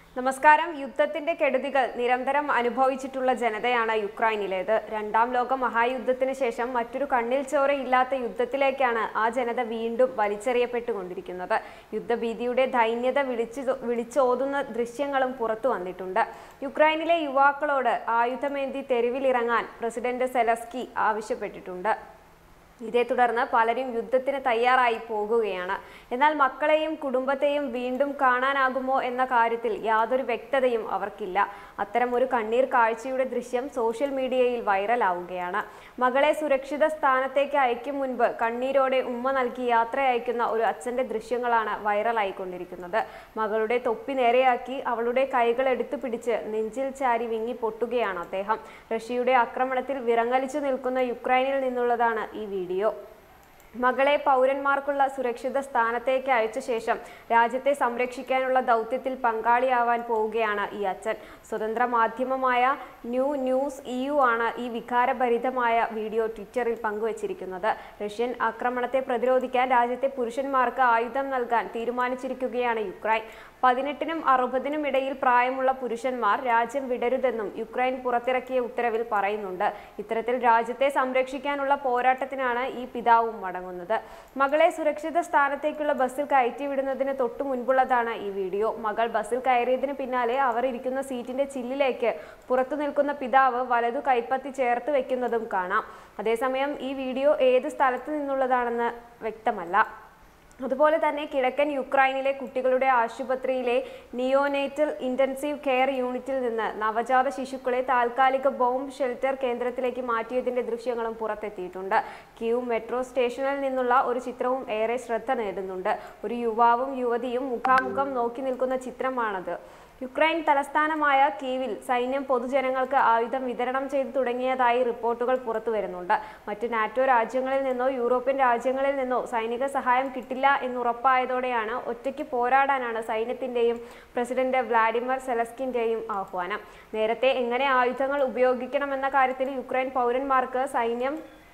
നമസ്കാരം യുദ്ധത്തിന്റെ കെടുതികൾ നിരന്തരം അനുഭവിച്ചിട്ടുള്ള ജനതയാണ് യുക്രൈനിലേത് രണ്ടാം ലോക മഹായുദ്ധത്തിന് ശേഷം മറ്റൊരു കണ്ണിൽ ചോരയില്ലാത്ത യുദ്ധത്തിലേക്കാണ് ആ ജനത വീണ്ടും വലിച്ചെറിയപ്പെട്ടുകൊണ്ടിരിക്കുന്നത് യുദ്ധഭീതിയുടെ ദൈന്യത വിളിച്ചു വിളിച്ചോതുന്ന ദൃശ്യങ്ങളും പുറത്തു വന്നിട്ടുണ്ട് യുക്രൈനിലെ യുവാക്കളോട് ആയുധമേന്തി തെരുവിലിറങ്ങാൻ പ്രസിഡന്റ് സെലസ്കി ആവശ്യപ്പെട്ടിട്ടുണ്ട് ഇതേ തുടർന്ന് പലരും യുദ്ധത്തിന് തയ്യാറായി പോകുകയാണ് എന്നാൽ മക്കളെയും കുടുംബത്തെയും വീണ്ടും കാണാനാകുമോ എന്ന കാര്യത്തിൽ യാതൊരു വ്യക്തതയും അവർക്കില്ല അത്തരം ഒരു കണ്ണീർ കാഴ്ചയുടെ ദൃശ്യം സോഷ്യൽ മീഡിയയിൽ വൈറലാവുകയാണ് മകളെ സുരക്ഷിത സ്ഥാനത്തേക്ക് അയക്കും മുൻപ് കണ്ണീരോടെ ഉമ്മ നൽകി യാത്ര അയക്കുന്ന ഒരു അച്ഛന്റെ ദൃശ്യങ്ങളാണ് വൈറലായിക്കൊണ്ടിരിക്കുന്നത് മകളുടെ തൊപ്പി നേരെയാക്കി അവളുടെ കൈകൾ എടുത്തു പിടിച്ച് നെഞ്ചിൽ ചാരി വിങ്ങി പൊട്ടുകയാണ് അദ്ദേഹം റഷ്യയുടെ ആക്രമണത്തിൽ വിറങ്ങലിച്ചു നിൽക്കുന്ന യുക്രൈനിൽ നിന്നുള്ളതാണ് ഈ വീഡിയോ മകളെ പൗരന്മാർക്കുള്ള സുരക്ഷിത സ്ഥാനത്തേക്ക് അയച്ച ശേഷം രാജ്യത്തെ സംരക്ഷിക്കാനുള്ള ദൗത്യത്തിൽ പങ്കാളിയാവാൻ പോവുകയാണ് ഈ അച്ഛൻ സ്വതന്ത്ര മാധ്യമമായ ന്യൂ ന്യൂസ് ഇയു ആണ് ഈ വികാരഭരിതമായ വീഡിയോ ട്വിറ്ററിൽ പങ്കുവച്ചിരിക്കുന്നത് റഷ്യൻ ആക്രമണത്തെ പ്രതിരോധിക്കാൻ രാജ്യത്തെ പുരുഷന്മാർക്ക് ആയുധം നൽകാൻ തീരുമാനിച്ചിരിക്കുകയാണ് യുക്രൈൻ പതിനെട്ടിനും അറുപതിനും ഇടയിൽ പ്രായമുള്ള പുരുഷന്മാർ രാജ്യം വിടരുതെന്നും യുക്രൈൻ പുറത്തിറക്കിയ ഉത്തരവിൽ പറയുന്നുണ്ട് ഇത്തരത്തിൽ രാജ്യത്തെ സംരക്ഷിക്കാനുള്ള പോരാട്ടത്തിനാണ് ഈ പിതാവും മടങ്ങുന്നത് മകളെ സുരക്ഷിത സ്ഥാനത്തേക്കുള്ള ബസ്സിൽ കയറ്റിവിടുന്നതിന് തൊട്ടു മുൻപുള്ളതാണ് ഈ വീഡിയോ മകൾ ബസ്സിൽ കയറിയതിന് പിന്നാലെ അവർ ഇരിക്കുന്ന സീറ്റിന്റെ ചില്ലിലേക്ക് പുറത്തു നിൽക്കുന്ന പിതാവ് വലതു കൈപ്പത്തി ചേർത്ത് വെക്കുന്നതും കാണാം അതേസമയം ഈ വീഡിയോ ഏത് സ്ഥലത്ത് നിന്നുള്ളതാണെന്ന് വ്യക്തമല്ല അതുപോലെ തന്നെ കിഴക്കൻ യുക്രൈനിലെ കുട്ടികളുടെ ആശുപത്രിയിലെ നിയോനേറ്റൽ ഇന്റൻസീവ് കെയർ യൂണിറ്റിൽ നിന്ന് നവജാത ശിശുക്കളെ താൽക്കാലിക ബോംബ് ഷെൽട്ടർ കേന്ദ്രത്തിലേക്ക് മാറ്റിയതിന്റെ ദൃശ്യങ്ങളും പുറത്തെത്തിയിട്ടുണ്ട് ക്യൂ മെട്രോ സ്റ്റേഷനിൽ നിന്നുള്ള ഒരു ചിത്രവും ഏറെ ശ്രദ്ധ നേടുന്നുണ്ട് ഒരു യുവാവും യുവതിയും മുഖാമുഖം നോക്കി നിൽക്കുന്ന ചിത്രമാണത് യുക്രൈൻ തലസ്ഥാനമായ കീവിൽ സൈന്യം പൊതുജനങ്ങൾക്ക് ആയുധം വിതരണം ചെയ്തു തുടങ്ങിയതായി റിപ്പോർട്ടുകൾ പുറത്തു വരുന്നുണ്ട് മറ്റ് നാറ്റോ രാജ്യങ്ങളിൽ നിന്നോ യൂറോപ്യൻ രാജ്യങ്ങളിൽ നിന്നോ സൈനിക സഹായം കിട്ടില്ല എന്നുറപ്പായതോടെയാണ് ഒറ്റയ്ക്ക് പോരാടാനാണ് സൈന്യത്തിന്റെയും പ്രസിഡന്റ് വ്ളാഡിമിർ സെലസ്കിന്റെയും ആഹ്വാനം നേരത്തെ എങ്ങനെ ആയുധങ്ങൾ ഉപയോഗിക്കണമെന്ന കാര്യത്തിൽ യുക്രൈൻ പൗരന്മാർക്ക് സൈന്യം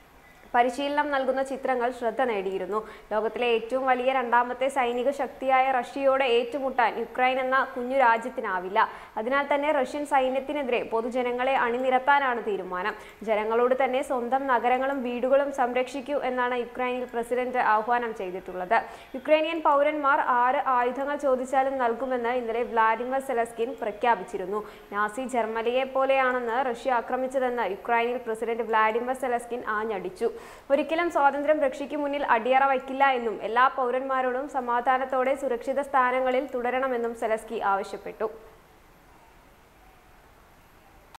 പരിശീലനം നൽകുന്ന ചിത്രങ്ങൾ ശ്രദ്ധ നേടിയിരുന്നു ലോകത്തിലെ ഏറ്റവും വലിയ രണ്ടാമത്തെ സൈനിക ശക്തിയായ റഷ്യയോട് ഏറ്റുമുട്ടാൻ യുക്രൈൻ എന്ന കുഞ്ഞു രാജ്യത്തിനാവില്ല അതിനാൽ തന്നെ റഷ്യൻ സൈന്യത്തിനെതിരെ പൊതുജനങ്ങളെ അണിനിരത്താനാണ് തീരുമാനം ജനങ്ങളോട് തന്നെ സ്വന്തം നഗരങ്ങളും വീടുകളും സംരക്ഷിക്കൂ എന്നാണ് യുക്രൈനിൽ പ്രസിഡന്റ് ആഹ്വാനം ചെയ്തിട്ടുള്ളത് യുക്രൈനിയൻ പൗരന്മാർ ആറ് ആയുധങ്ങൾ ചോദിച്ചാലും നൽകുമെന്ന് ഇന്നലെ വ്ളാഡിമിർ സെലസ്കിൻ പ്രഖ്യാപിച്ചിരുന്നു നാസി ജർമ്മനിയെ പോലെയാണെന്ന് റഷ്യ ആക്രമിച്ചതെന്ന് യുക്രൈനിൽ പ്രസിഡന്റ് വ്ളാഡിമിർ സെലസ്കിൻ ആഞ്ഞടിച്ചു ഒരിക്കലും സ്വാതന്ത്ര്യം രക്ഷയ്ക്ക് മുന്നിൽ അടിയറ വയ്ക്കില്ല എന്നും എല്ലാ പൗരന്മാരോടും സമാധാനത്തോടെ സുരക്ഷിത സ്ഥാനങ്ങളിൽ തുടരണമെന്നും സെലസ്കി ആവശ്യപ്പെട്ടു